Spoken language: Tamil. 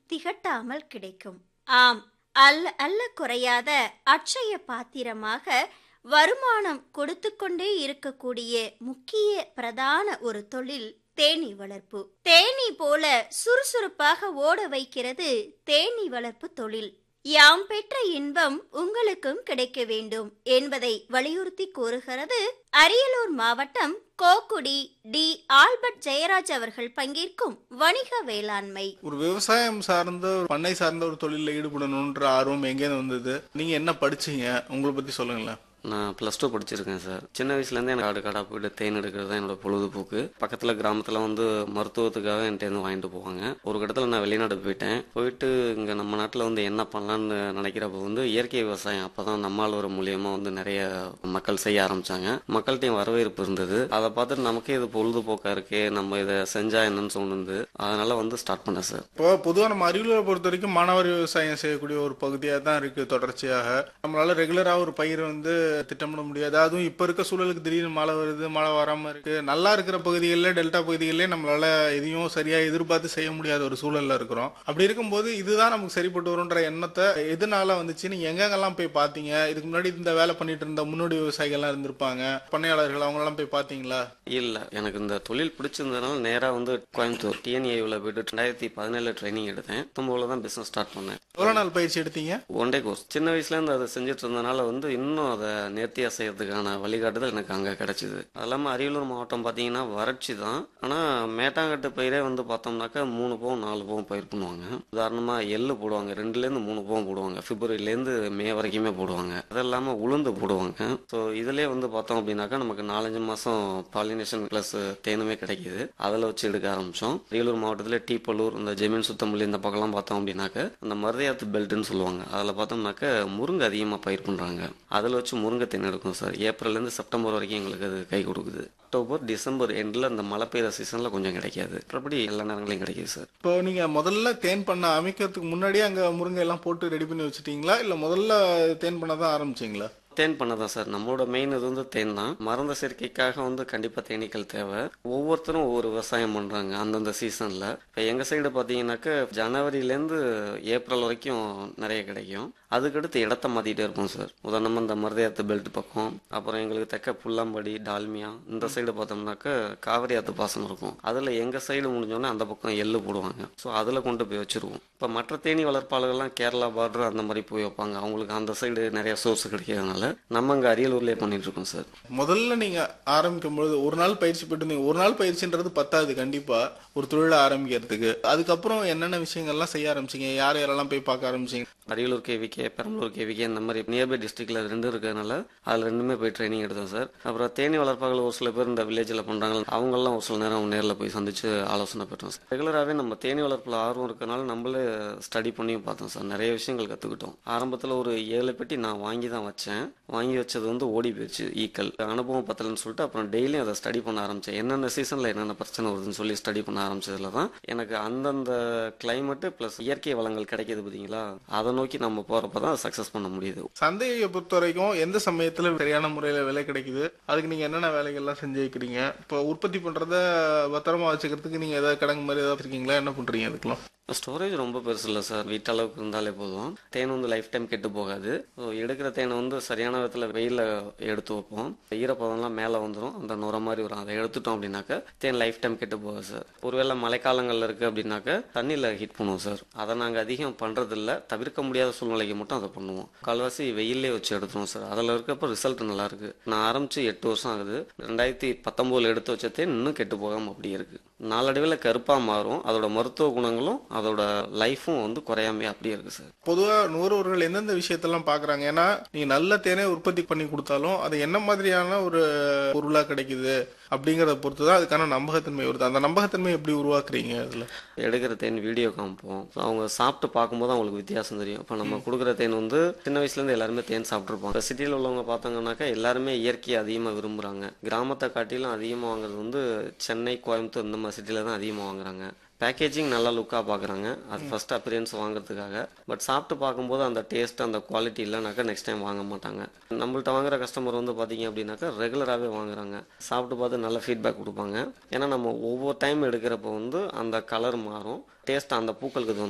திகட்டாமல் கிடைக்கும் ஆம் அல்ல அல்ல குறையாத அட்சய பாத்திரமாக வருமானம் கொடுத்து கொண்டே இருக்கக்கூடிய முக்கிய பிரதான ஒரு தொழில் தேனீ வளர்ப்பு தேனீ போல சுறுசுறுப்பாக ஓட வைக்கிறது தேனீ வளர்ப்பு தொழில் யாம் பெற்ற இன்பம் உங்களுக்கும் கிடைக்க வேண்டும் என்பதை வலியுறுத்தி கூறுகிறது அரியலூர் மாவட்டம் கோக்குடி டி ஆல்பர்ட் ஜெயராஜ் அவர்கள் பங்கேற்கும் வணிக வேளாண்மை ஒரு விவசாயம் சார்ந்த ஒரு பண்ணை சார்ந்த ஒரு தொழிலில் ஈடுபடணுன்ற ஆர்வம் எங்கேருந்து வந்தது நீங்க என்ன படிச்சீங்க உங்களை பத்தி சொல்லுங்களேன் நான் ப்ளஸ் டூ படிச்சிருக்கேன் சார் சின்ன வயசுலேருந்தே எனக்கு காடு காடாக போயிட்டு தேன் எடுக்கிறது தான் என்னோட பொழுதுபோக்கு பக்கத்தில் கிராமத்தில் வந்து மருத்துவத்துக்காக என்கிட்ட வாங்கிட்டு போவாங்க ஒரு இடத்துல நான் வெளிநாடு போயிட்டேன் போயிட்டு இங்கே நம்ம நாட்டில் வந்து என்ன பண்ணலான்னு நினைக்கிறப்ப வந்து இயற்கை விவசாயம் அப்போ தான் நம்மால் மூலியமாக வந்து நிறைய மக்கள் செய்ய ஆரம்பிச்சாங்க மக்கள்கிட்டையும் வரவேற்பு இருந்தது அதை பார்த்துட்டு நமக்கே இது பொழுதுபோக்காக இருக்கே நம்ம இதை செஞ்சா என்னன்னு தோணுது அதனால வந்து ஸ்டார்ட் பண்ணேன் சார் இப்போ பொதுவாக நம்ம அரியலூரை பொறுத்த வரைக்கும் மாணவர் விவசாயம் செய்யக்கூடிய ஒரு பகுதியாக தான் இருக்கு தொடர்ச்சியாக நம்மளால ரெகுலராக ஒரு பயிர் வந்து திட்டமிட முடியாது அதுவும் இப்போ இருக்க சூழலுக்கு திடீர்னு மழை வருது மழை வராமல் இருக்கு நல்லா இருக்கிற பகுதிகளில் டெல்டா பகுதிகளிலே நம்மளால எதையும் சரியாக எதிர்பார்த்து செய்ய முடியாத ஒரு சூழல்ல இருக்கிறோம் அப்படி இருக்கும்போது இதுதான் நமக்கு சரிப்பட்டு வரும்ன்ற எண்ணத்தை எதனால வந்துச்சு நீங்க எங்கெங்கெல்லாம் போய் பார்த்தீங்க இதுக்கு முன்னாடி இந்த வேலை பண்ணிட்டு இருந்த முன்னோடி விவசாயிகள்லாம் இருந்திருப்பாங்க பண்ணையாளர்கள் அவங்கெல்லாம் போய் பார்த்தீங்களா இல்லை எனக்கு இந்த தொழில் பிடிச்சிருந்ததுனால நேராக வந்து கோயம்புத்தூர் டிஎன்ஏவில் போயிட்டு ரெண்டாயிரத்தி பதினேழு ட்ரைனிங் எடுத்தேன் பத்தொம்போதுல தான் பிஸ்னஸ் ஸ்டார்ட் பண்ணேன் எவ்வளோ நாள் பயிற்சி எடுத்தீங்க ஒன் டே கோர்ஸ் சின்ன வயசுலேருந்து அதை செஞ்சுட்டு இருந்தனால வந்து இன்னும் அதை நேர்த்தியாக செய்யறதுக்கான வழிகாட்டுதல் எனக்கு அங்கே கிடைச்சிது அது இல்லாமல் அரியலூர் மாவட்டம் பார்த்தீங்கன்னா வறட்சி தான் ஆனால் மேட்டாங்கட்டு பயிரே வந்து பார்த்தோம்னாக்கா மூணு போகம் நாலு போகம் பயிர் பண்ணுவாங்க உதாரணமாக எள்ளு போடுவாங்க ரெண்டுலேருந்து மூணு போகம் போடுவாங்க பிப்ரவரிலேருந்து மே வரைக்குமே போடுவாங்க அது இல்லாமல் உளுந்து போடுவாங்க ஸோ இதிலே வந்து பார்த்தோம் அப்படின்னாக்கா நமக்கு நாலஞ்சு மாதம் பாலினேஷன் ப்ளஸ் தேனுமே கிடைக்கிது அதில் வச்சு எடுக்க ஆரம்பித்தோம் அரியலூர் மாவட்டத்தில் டீப்பலூர் இந்த ஜெமீன் சுத்தமல்லி இந்த பக்கம்லாம் பார்த்தோம் அப்படின்னாக்க அந்த மருதையாத்து பெல்ட்னு சொல்லுவாங்க அதில் பார்த்தோம்னாக்க முருங்கை அதிகமாக பயிர் பண்ணுறாங்க அதில் வச்சு முருங்கை தேன் எடுக்கும் சார் ஏப்ரல்லேருந்து செப்டம்பர் வரைக்கும் எங்களுக்கு அது கை கொடுக்குது அக்டோபர் டிசம்பர் எண்டில் அந்த மழை பெய்யுற சீசனில் கொஞ்சம் கிடைக்காது மற்றபடி எல்லா நேரங்களையும் கிடைக்குது சார் இப்போ நீங்க முதல்ல தேன் பண்ண அமைக்கிறதுக்கு முன்னாடியே அங்க முருங்கை எல்லாம் போட்டு ரெடி பண்ணி வச்சிட்டீங்களா இல்ல முதல்ல தேன் பண்ண தான் ஆரம்பிச்சீங்களா தேன் பண்ணதான் சார் நம்மளோட மெயின் இது வந்து தேன் தான் மருந்து சேர்க்கைக்காக வந்து கண்டிப்பாக தேனீக்கள் தேவை ஒவ்வொருத்தரும் ஒவ்வொரு விவசாயம் பண்ணுறாங்க அந்தந்த சீசனில் இப்போ எங்கள் சைடு பார்த்தீங்கன்னாக்க ஜனவரிலேருந்து ஏப்ரல் வரைக்கும் நிறைய கிடைக்கும் அதுக்கடுத்து இடத்த மாற்றிட்டே இருப்போம் சார் உதாரணமாக இந்த மருதையாத்து பெல்ட் பக்கம் அப்புறம் எங்களுக்கு தெக்க புல்லாம்படி டால்மியா இந்த சைடு பார்த்தோம்னாக்க காவிரி ஆத்து பாசனம் இருக்கும் அதில் எங்கள் சைடு முடிஞ்சோடனே அந்த பக்கம் எள்ளு போடுவாங்க ஸோ அதில் கொண்டு போய் வச்சுருவோம் இப்போ மற்ற தேனி வளர்ப்பாளர்கள்லாம் கேரளா பார்டர் அந்த மாதிரி போய் வைப்பாங்க அவங்களுக்கு அந்த சைடு நிறைய சோர்ஸ் கிடைக்கிறதுனால நம்ம இங்கே அரியலூர்லேயே பண்ணிட்டு இருக்கோம் சார் முதல்ல நீங்க ஆரம்பிக்கும் பொழுது ஒரு நாள் பயிற்சி போயிட்டு இருந்தீங்க ஒரு நாள் பயிற்சின்றது பத்தாது கண்டிப்பா ஒரு தொழிலை ஆரம்பிக்கிறதுக்கு அதுக்கப்புறம் என்னென்ன விஷயங்கள்லாம் செய்ய ஆரம்பிச்சீங்க யார் யாரெல்லாம் போய் பார்க்க ஆரம்பிச்சீங்க அரியலூர் கேவிகே பெரம்பலூர் கேவிகே இந்த மாதிரி நியர்பை டிஸ்ட்ரிக்ட்ல ரெண்டு இருக்கிறதுனால அதில் ரெண்டுமே போய் ட்ரைனிங் எடுத்தோம் சார் அப்புறம் தேனி வளர்ப்பாளர்கள் ஒரு சில பேர் இந்த வில்லேஜில் பண்ணுறாங்க அவங்கெல்லாம் ஒரு சில நேரம் நேரில் போய் சந்திச்சு ஆலோசனை பெற்றோம் சார் ரெகுலராகவே நம்ம தேனி வளர்ப்பில் ஆர்வம் இருக்கறனால நம்மளே ஸ்டடி பண்ணியும் பார்த்தோம் சார் நிறைய விஷயங்கள் கற்றுக்கிட்டோம் ஆரம்பத்தில் ஒரு ஏழு பெட்டி நான் வாங்கி தான் வச்சேன் வாங்கி வச்சது வந்து ஓடி போயிடுச்சு ஈக்கள் அனுபவம் பத்தலன்னு சொல்லிட்டு அப்புறம் டெய்லியும் அதை ஸ்டடி பண்ண ஆரம்பித்தேன் என்னென்ன சீசனில் என்னென்ன பிரச்சனை வருதுன்னு சொல்லி ஸ்டடி பண்ண ஆரம்பிச்சதுல தான் எனக்கு அந்தந்த கிளைமேட்டு ப்ளஸ் இயற்கை வளங்கள் கிடைக்கிது பார்த்தீங்களா அதை நோக்கி நம்ம போகிறப்ப தான் சக்ஸஸ் பண்ண முடியுது சந்தையை பொறுத்த வரைக்கும் எந்த சமயத்துல சரியான முறையில விலை கிடைக்குது அதுக்கு நீங்க என்னென்ன வேலைகள்லாம் செஞ்சு வைக்கிறீங்க இப்போ உற்பத்தி பண்றத பத்திரமா வச்சுக்கிறதுக்கு நீங்க ஏதாவது கிடங்கு மாதிரி ஏதாவது வச்சிருக்கீங்களா என்ன பண்றீங்க அதுக்கெல்லாம் ஸ்டோரேஜ் ரொம்ப பெருசு இல்லை சார் வீட்டளவுக்கு இருந்தாலே போதும் தேன் வந்து லைஃப் டைம் கெட்டு போகாது ஸோ எடுக்கிற தேனை வந்து சரியான விதத்தில் வெயிலில் எடுத்து வைப்போம் ஈரப்பதம்லாம் மேலே வந்துடும் அந்த நுர மாதிரி வரும் அதை எடுத்துட்டோம் அப்படின்னாக்க தேன் லைஃப் டைம் கெட்டு போகாது சார் ஒருவேளை மழைக்காலங்களில் இருக்குது அப்படின்னாக்க தண்ணியில் ஹீட் பண்ணுவோம் சார் அதை நாங்கள் அதிகம் பண்ணுறதில்ல தவிர்க்க முடியாத சூழ்நிலைக்கு மட்டும் அதை பண்ணுவோம் கால்வாசி வெயிலே வச்சு எடுத்துருவோம் சார் அதில் இருக்கப்போ ரிசல்ட் நல்லா இருக்கு நான் ஆரம்பிச்சு எட்டு வருஷம் ஆகுது ரெண்டாயிரத்தி பத்தொம்போதில் எடுத்து வச்ச தேன் இன்னும் கெட்டு போகாமல் அப்படியே இருக்கு நாளடைவில் கருப்பாக மாறும் அதோட மருத்துவ குணங்களும் அதோட லைஃப்பும் வந்து குறையாமே அப்படியே இருக்கு சார் பொதுவா நுகர்வோர்கள் எந்தெந்த விஷயத்தெல்லாம் பாக்குறாங்க ஏன்னா நீங்க நல்ல தேனை உற்பத்தி பண்ணி கொடுத்தாலும் அது என்ன மாதிரியான ஒரு பொருளா கிடைக்குது அப்படிங்கறத பொறுத்து தான் அதுக்கான நம்பகத்தன்மை வருது அந்த நம்பகத்தன்மை எப்படி உருவாக்குறீங்க அதுல எடுக்கிற தேன் வீடியோ காமிப்போம் அவங்க சாப்பிட்டு பார்க்கும்போது அவங்களுக்கு வித்தியாசம் தெரியும் இப்போ நம்ம கொடுக்குற தேன் வந்து சின்ன வயசுலேருந்து எல்லாருமே தேன் சாப்பிட்ருப்போம் இப்போ சிட்டியில் உள்ளவங்க பார்த்தாங்கன்னாக்கா எல்லாருமே இயற்கையை அதிகமாக விரும்புகிறாங்க கிராமத்தை காட்டிலும் அதிகமாக வாங்குறது வந்து சென்னை கோயம்புத்தூர் இந்த மாதிரி சிட்டியில் தான் அதிகமாக வாங்குறாங்க பேக்கேஜிங் நல்லா லுக்காக பார்க்குறாங்க அது ஃபர்ஸ்ட் அப்பியரன்ஸ் வாங்குறதுக்காக பட் சாப்பிட்டு பார்க்கும்போது அந்த டேஸ்ட் அந்த குவாலிட்டி இல்லைனாக்கா நெக்ஸ்ட் டைம் வாங்க மாட்டாங்க நம்மள்ட்ட வாங்குற கஸ்டமர் வந்து பார்த்தீங்க அப்படின்னாக்கா ரெகுலராகவே வாங்குறாங்க சாப்பிட்டு பார்த்து நல்ல ஃபீட்பேக் கொடுப்பாங்க ஏன்னா நம்ம ஒவ்வொரு டைம் எடுக்கிறப்போ வந்து அந்த கலர் மாறும் டேஸ்ட் அந்த பூக்களுக்கு இது வந்து